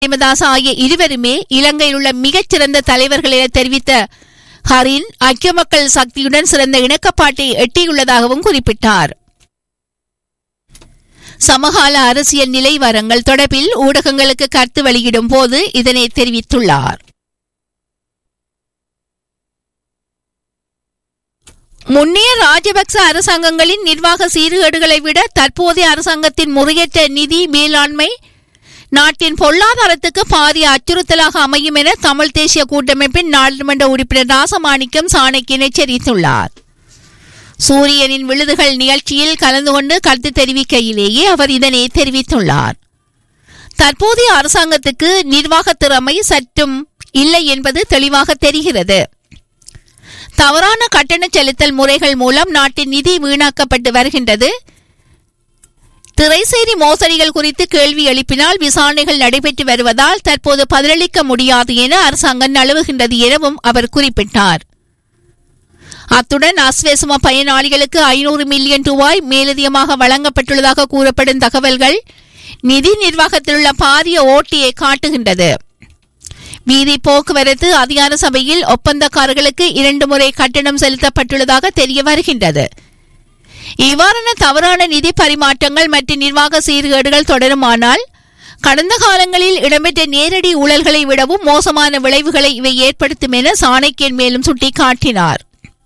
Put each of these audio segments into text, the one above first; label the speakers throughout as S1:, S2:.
S1: பிரேமதாச ஆகிய இருவருமே இலங்கையில் உள்ள மிகச்சிறந்த தலைவர்கள் என தெரிவித்த ஹரின் ஐக்கிய மக்கள் சக்தியுடன் சிறந்த இணக்கப்பாட்டை எட்டியுள்ளதாகவும் குறிப்பிட்டார் சமகால அரசியல் நிலைவரங்கள் தொடர்பில் ஊடகங்களுக்கு கருத்து வெளியிடும் போது இதனை தெரிவித்துள்ளார் முன்னைய ராஜபக்ச அரசாங்கங்களின் நிர்வாக சீர்கேடுகளை விட தற்போதைய அரசாங்கத்தின் முறையற்ற நிதி மேலாண்மை நாட்டின் பொருளாதாரத்துக்கு பாரிய அச்சுறுத்தலாக அமையும் என தமிழ் தேசிய கூட்டமைப்பின் நாடாளுமன்ற உறுப்பினர் ராசமாணிக்கம் சாணக்கியன் எச்சரித்துள்ளார் சூரியனின் விழுதுகள் நிகழ்ச்சியில் கலந்து கொண்டு கருத்து தெரிவிக்கையிலேயே அவர் இதனை தெரிவித்துள்ளார் தற்போதைய அரசாங்கத்துக்கு நிர்வாக திறமை சற்றும் இல்லை என்பது தெளிவாக தெரிகிறது தவறான கட்டண செலுத்தல் முறைகள் மூலம் நாட்டின் நிதி வீணாக்கப்பட்டு வருகின்றது திரைசேரி மோசடிகள் குறித்து கேள்வி எழுப்பினால் விசாரணைகள் நடைபெற்று வருவதால் தற்போது பதிலளிக்க முடியாது என அரசாங்கம் நழுவுகின்றது எனவும் அவர் குறிப்பிட்டார் அத்துடன் அஸ்வேசும பயனாளிகளுக்கு ஐநூறு மில்லியன் ரூபாய் மேலதிகமாக வழங்கப்பட்டுள்ளதாக கூறப்படும் தகவல்கள் நிதி நிர்வாகத்தில் உள்ள பாரிய ஓட்டியை காட்டுகின்றது வீதி போக்குவரத்து அதிகார சபையில் ஒப்பந்தக்காரர்களுக்கு இரண்டு முறை கட்டணம் செலுத்தப்பட்டுள்ளதாக தெரிய வருகின்றது இவ்வாறான தவறான நிதி பரிமாற்றங்கள் மற்றும் நிர்வாக சீர்கேடுகள் தொடருமானால் கடந்த காலங்களில் இடம்பெற்ற நேரடி ஊழல்களை விடவும் மோசமான விளைவுகளை இவை ஏற்படுத்தும் என சாணக்கியன் மேலும் சுட்டிக்காட்டினார்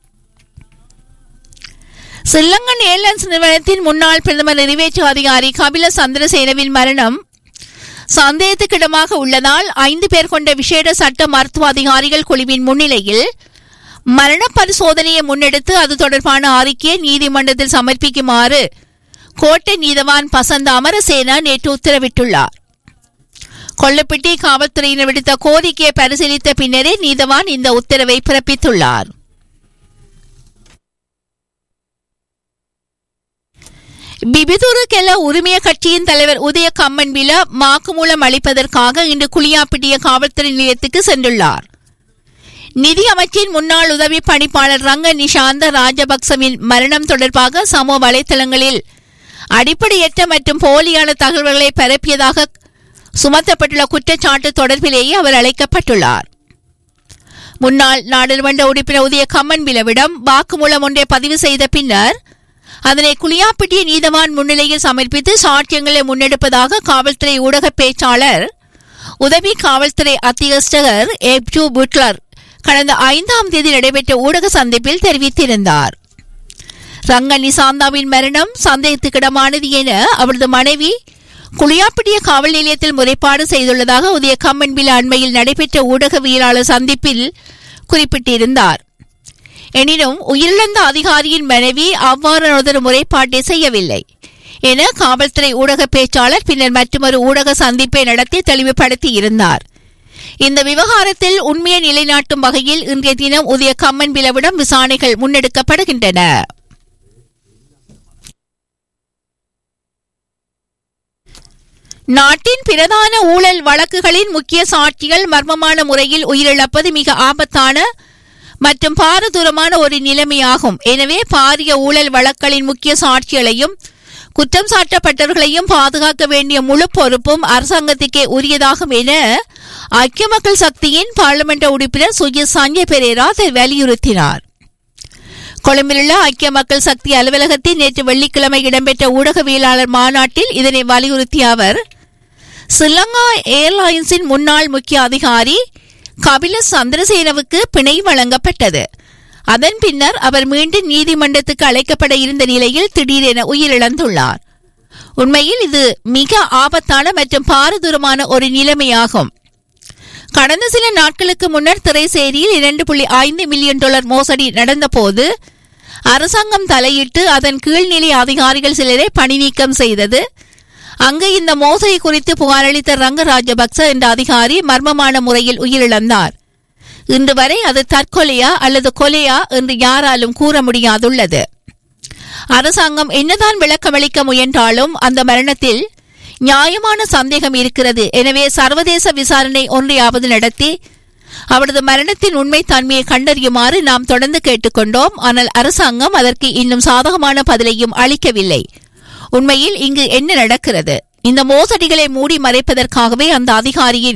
S1: ஸ்ரீலங்கன் ஏர்லைன்ஸ் நிறுவனத்தின் முன்னாள் பிரதமர் நிறைவேற்று அதிகாரி கபில சந்திரசேனவின் மரணம் சந்தேகத்துக்கிடமாக உள்ளதால் ஐந்து பேர் கொண்ட விசேட சட்ட மருத்துவ அதிகாரிகள் குழுவின் முன்னிலையில் மரண பரிசோதனையை முன்னெடுத்து அது தொடர்பான அறிக்கையை நீதிமன்றத்தில் சமர்ப்பிக்குமாறு கோட்டை நீதவான் பசந்த அமரசேனா நேற்று உத்தரவிட்டுள்ளார் கொல்லப்பிட்டி காவல்துறையினர் விடுத்த கோரிக்கையை பரிசீலித்த பின்னரே நீதவான் இந்த உத்தரவை பிறப்பித்துள்ளார் பிபிதுரு கெல உரிமைய கட்சியின் தலைவர் உதய கம்மன்பில வாக்குமூலம் அளிப்பதற்காக இன்று குளியாப்பிட்டிய காவல்துறை நிலையத்துக்கு சென்றுள்ளார் நிதி அமைச்சின் முன்னாள் உதவி பணிப்பாளர் ரங்க நிஷாந்த ராஜபக்சவின் மரணம் தொடர்பாக சமூக வலைதளங்களில் அடிப்படையற்ற மற்றும் போலியான தகவல்களை பரப்பியதாக சுமத்தப்பட்டுள்ள குற்றச்சாட்டு தொடர்பிலேயே அவர் அழைக்கப்பட்டுள்ளார் முன்னாள் நாடாளுமன்ற உறுப்பினர் உதய கம்மன்பிலவிடம் வாக்குமூலம் ஒன்றை பதிவு செய்த பின்னர் அதனை குளியாப்பிட்டிய நீதவான் முன்னிலையில் சமர்ப்பித்து சாட்சியங்களை முன்னெடுப்பதாக காவல்துறை ஊடக பேச்சாளர் உதவி காவல்துறை அத்தியஸ்தகர் எப்ஜூ புட்லர் கடந்த ஐந்தாம் தேதி நடைபெற்ற ஊடக சந்திப்பில் தெரிவித்திருந்தார் ரங்கனி சாந்தாவின் மரணம் சந்தேகத்துக்கிடமானது என அவரது மனைவி குளியாப்பிட்டிய காவல் நிலையத்தில் முறைப்பாடு செய்துள்ளதாக உதய கம்மன்பில் அண்மையில் நடைபெற்ற ஊடகவியலாளர் சந்திப்பில் குறிப்பிட்டிருந்தார் எனினும் உயிரிழந்த அதிகாரியின் மனைவி அவ்வாறானதொரு முறைப்பாட்டை செய்யவில்லை என காவல்துறை ஊடக பேச்சாளர் பின்னர் மற்றொரு ஊடக சந்திப்பை நடத்தி தெளிவுபடுத்தி இருந்தார் இந்த விவகாரத்தில் உண்மையை நிலைநாட்டும் வகையில் இன்றைய தினம் உதய கம்மன் பிளவிடம் விசாரணைகள் முன்னெடுக்கப்படுகின்றன நாட்டின் பிரதான ஊழல் வழக்குகளின் முக்கிய சாட்சிகள் மர்மமான முறையில் உயிரிழப்பது மிக ஆபத்தான மற்றும் பாரதூரமான ஒரு நிலைமையாகும் எனவே பாரிய ஊழல் வழக்குகளின் முக்கிய சாட்சிகளையும் குற்றம் சாட்டப்பட்டவர்களையும் பாதுகாக்க வேண்டிய முழு பொறுப்பும் அரசாங்கத்துக்கே உரியதாகும் என ஐக்கிய மக்கள் சக்தியின் பாராளுமன்ற உறுப்பினர் சுஜித் சஞ்சய் பெரேரா வலியுறுத்தினார் கொழும்பிலுள்ள ஐக்கிய மக்கள் சக்தி அலுவலகத்தில் நேற்று வெள்ளிக்கிழமை இடம்பெற்ற ஊடகவியலாளர் மாநாட்டில் இதனை வலியுறுத்திய அவர் ஸ்ரீலங்கா ஏர்லைன்ஸின் முன்னாள் முக்கிய அதிகாரி கபில சந்திரசேனவுக்கு பிணை வழங்கப்பட்டது அதன் பின்னர் அவர் மீண்டும் நீதிமன்றத்துக்கு அழைக்கப்பட இருந்த நிலையில் திடீரென உயிரிழந்துள்ளார் உண்மையில் இது மிக ஆபத்தான மற்றும் பாரதூரமான ஒரு நிலைமையாகும் கடந்த சில நாட்களுக்கு முன்னர் திரைசேரியில் இரண்டு புள்ளி ஐந்து மில்லியன் டாலர் மோசடி நடந்தபோது அரசாங்கம் தலையிட்டு அதன் கீழ்நிலை அதிகாரிகள் சிலரை பணி நீக்கம் செய்தது அங்கு இந்த மோசடி குறித்து புகாரளித்த ரங்க ராஜபக்ச என்ற அதிகாரி மர்மமான முறையில் உயிரிழந்தார் இன்று வரை அது தற்கொலையா அல்லது கொலையா என்று யாராலும் கூற முடியாதுள்ளது அரசாங்கம் என்னதான் விளக்கமளிக்க முயன்றாலும் அந்த மரணத்தில் நியாயமான சந்தேகம் இருக்கிறது எனவே சர்வதேச விசாரணை ஒன்றையாவது நடத்தி அவரது மரணத்தின் உண்மை தன்மையை கண்டறியுமாறு நாம் தொடர்ந்து கேட்டுக்கொண்டோம் ஆனால் அரசாங்கம் அதற்கு இன்னும் சாதகமான பதிலையும் அளிக்கவில்லை உண்மையில் இங்கு என்ன நடக்கிறது இந்த மோசடிகளை மூடி மறைப்பதற்காகவே அந்த அதிகாரியின்